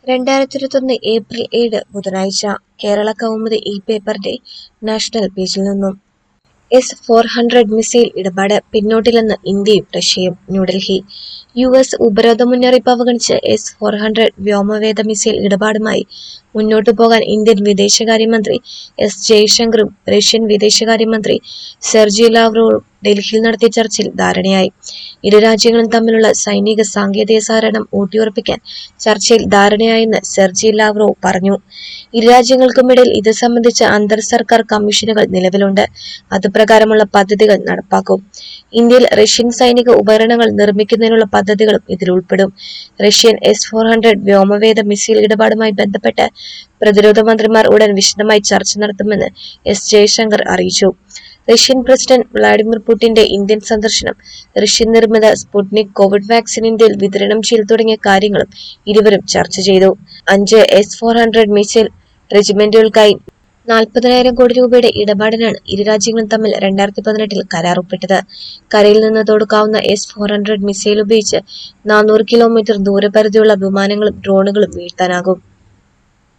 രണ്ടായിരത്തി ഇരുപത്തൊന്ന് ഏപ്രിൽ ഏഴ് ബുധനാഴ്ച കേരള കൗമുദി ഈ പേപ്പറിന്റെ നാഷണൽ പേജിൽ നിന്നും എസ് ഫോർ ഹൺഡ്രഡ് മിസൈൽ ഇടപാട് പിന്നോട്ടില്ലെന്ന് ഇന്ത്യയും റഷ്യയും ന്യൂഡൽഹി യു എസ് ഉപരോധ മുന്നറിയിപ്പ് അവഗണിച്ച് എസ് ഫോർ ഹൺഡ്രഡ് വ്യോമവേദ മിസൈൽ ഇടപാടുമായി മുന്നോട്ടു പോകാൻ ഇന്ത്യൻ വിദേശകാര്യമന്ത്രി എസ് ജയശങ്കറും റഷ്യൻ വിദേശകാര്യമന്ത്രി സെർജി ലാവ്റോവും ഡൽഹിയിൽ നടത്തിയ ചർച്ചയിൽ ധാരണയായി ഇരു രാജ്യങ്ങളും തമ്മിലുള്ള സൈനിക സാങ്കേതിക സഹകരണം ഊട്ടിയുറപ്പിക്കാൻ ചർച്ചയിൽ ധാരണയായെന്ന് സെർജി ലാവ്റോവ് പറഞ്ഞു ഇരു രാജ്യങ്ങൾക്കുമിടയിൽ ഇത് സംബന്ധിച്ച അന്തർ സർക്കാർ കമ്മീഷനുകൾ നിലവിലുണ്ട് അതുപ്രകാരമുള്ള പദ്ധതികൾ നടപ്പാക്കും ഇന്ത്യയിൽ റഷ്യൻ സൈനിക ഉപകരണങ്ങൾ നിർമ്മിക്കുന്നതിനുള്ള പദ്ധതികളും ഇതിൽ ഉൾപ്പെടും റഷ്യൻ എസ് ഫോർ ഹൺഡ്രഡ് വ്യോമവേദ മിസൈൽ ഇടപാടുമായി ബന്ധപ്പെട്ട് പ്രതിരോധ മന്ത്രിമാർ ഉടൻ വിശദമായി ചർച്ച നടത്തുമെന്ന് എസ് ജയശങ്കർ അറിയിച്ചു റഷ്യൻ പ്രസിഡന്റ് വ്ളാഡിമിർ പുടിന്റെ ഇന്ത്യൻ സന്ദർശനം റഷ്യൻ നിർമ്മിത സ്പുട്നിക് കോവിഡ് വാക്സിൻ ഇന്ത്യയിൽ വിതരണം ചെയ്തു തുടങ്ങിയ കാര്യങ്ങളും ഇരുവരും ചർച്ച ചെയ്തു അഞ്ച് എസ് ഫോർ ഹൺഡ്രഡ് മിസൈൽ റെജിമെന്റുകൾക്കായി നാൽപ്പതിനായിരം കോടി രൂപയുടെ ഇടപാടിനാണ് ഇരു രാജ്യങ്ങളും തമ്മിൽ രണ്ടായിരത്തി പതിനെട്ടിൽ കരാർ ഒപ്പിട്ടത് കരയിൽ നിന്ന് തൊടുക്കാവുന്ന എസ് ഫോർ ഹൺഡ്രഡ് മിസൈൽ ഉപയോഗിച്ച് നാനൂറ് കിലോമീറ്റർ ദൂരപരിധിയുള്ള വിമാനങ്ങളും ഡ്രോണുകളും വീഴ്ത്താനാകും